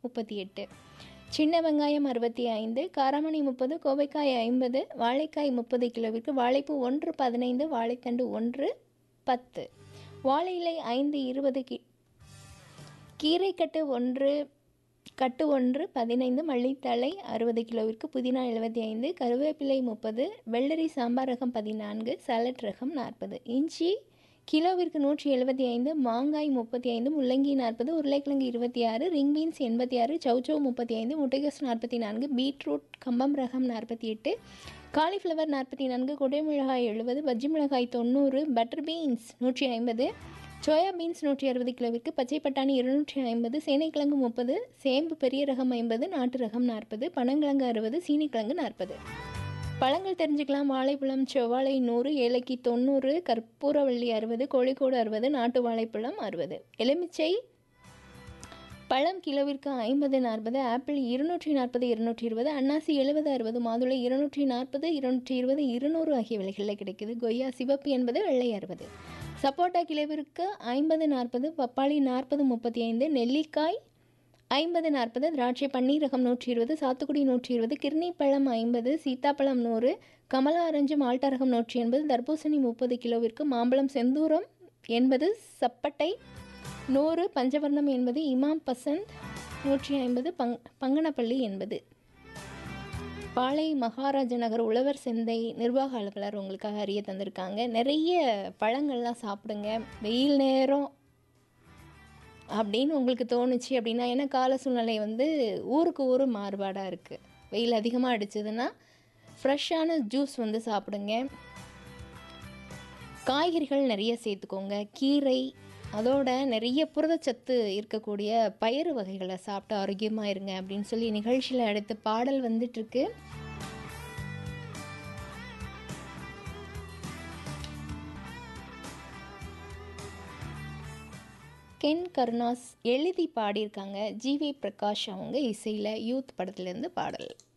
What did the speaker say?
முப்பத்தி எட்டு சின்ன வெங்காயம் அறுபத்தி ஐந்து காராமணி முப்பது கோவைக்காய் ஐம்பது வாழைக்காய் முப்பது கிலோவிற்கு வாழைப்பூ ஒன்று பதினைந்து வாழைத்தண்டு ஒன்று பத்து வாழை இலை ஐந்து இருபது கி கீரைக்கட்டு ஒன்று கட்டு ஒன்று பதினைந்து மல்லித்தழை அறுபது கிலோவிற்கு புதினா எழுபத்தி ஐந்து கருவேப்பிலை முப்பது வெள்ளரி சாம்பார் ரகம் பதினான்கு சலட் ரகம் நாற்பது இஞ்சி கிலோவிற்கு நூற்றி எழுபத்தி ஐந்து மாங்காய் முப்பத்தி ஐந்து முள்ளங்கி நாற்பது உருளைக்கிழங்கு இருபத்தி ஆறு ரிங் பீன்ஸ் எண்பத்தி ஆறு சௌச்சௌ முப்பத்தி ஐந்து முட்டைகோஸ் நாற்பத்தி நான்கு பீட்ரூட் கம்பம் ரகம் நாற்பத்தி எட்டு காலிஃப்ளவர் நாற்பத்தி நான்கு குடைமிளகாய் எழுபது பஜ்ஜி மிளகாய் தொண்ணூறு பட்டர் பீன்ஸ் நூற்றி ஐம்பது சோயா பீன்ஸ் நூற்றி அறுபது கிலோவிற்கு பச்சை பட்டாணி இருநூற்றி ஐம்பது சேனைக்கிழங்கு முப்பது சேம்பு பெரிய ரகம் ஐம்பது நாட்டு ரகம் நாற்பது பனங்கிழங்கு அறுபது சீனிக்கிழங்கு நாற்பது பழங்கள் தெரிஞ்சுக்கலாம் வாழைப்பழம் செவ்வாழை நூறு ஏலக்கி தொண்ணூறு கற்பூரவள்ளி அறுபது கோழிக்கோடு அறுபது நாட்டு வாழைப்பழம் அறுபது எலுமிச்சை பழம் கிலோவிற்கு ஐம்பது நாற்பது ஆப்பிள் இருநூற்றி நாற்பது இருநூற்றி இருபது அன்னாசி எழுபது அறுபது மாதுளை இருநூற்றி நாற்பது இருநூற்றி இருபது இருநூறு ஆகிய விலைகளில் கிடைக்குது கொய்யா சிவப்பு என்பது வெள்ளை அறுபது சப்போட்டா கிலோவிற்கு ஐம்பது நாற்பது பப்பாளி நாற்பது முப்பத்தி ஐந்து நெல்லிக்காய் ஐம்பது நாற்பது திராட்சை பன்னீர் ரகம் நூற்றி இருபது சாத்துக்குடி நூற்றி இருபது கிர்னி பழம் ஐம்பது சீத்தாப்பழம் நூறு கமலா ஆரஞ்சு மால்டா ரகம் நூற்றி எண்பது தர்பூசணி முப்பது கிலோவிற்கு மாம்பழம் செந்தூரம் எண்பது சப்பட்டை நூறு பஞ்சவர்ணம் என்பது இமாம் பசந்த் நூற்றி ஐம்பது பங் பங்கனப்பள்ளி என்பது பாளை மகாராஜ நகர் உழவர் செந்தை நிர்வாக அலுவலர் உங்களுக்காக அறிய தந்திருக்காங்க நிறைய பழங்கள்லாம் சாப்பிடுங்க வெயில் நேரம் அப்படின்னு உங்களுக்கு தோணுச்சு அப்படின்னா ஏன்னா கால சூழ்நிலை வந்து ஊருக்கு ஊர் மாறுபாடாக இருக்குது வெயில் அதிகமாக அடிச்சதுன்னா ஃப்ரெஷ்ஷான ஜூஸ் வந்து சாப்பிடுங்க காய்கறிகள் நிறைய சேர்த்துக்கோங்க கீரை அதோட நிறைய புரதச்சத்து இருக்கக்கூடிய பயிறு வகைகளை சாப்பிட்டு ஆரோக்கியமாக இருங்க அப்படின்னு சொல்லி நிகழ்ச்சியில் அடுத்த பாடல் வந்துட்டுருக்கு கென் கருணாஸ் எழுதி பாடியிருக்காங்க ஜிவி பிரகாஷ் அவங்க இசையில் யூத் படத்துலேருந்து பாடல்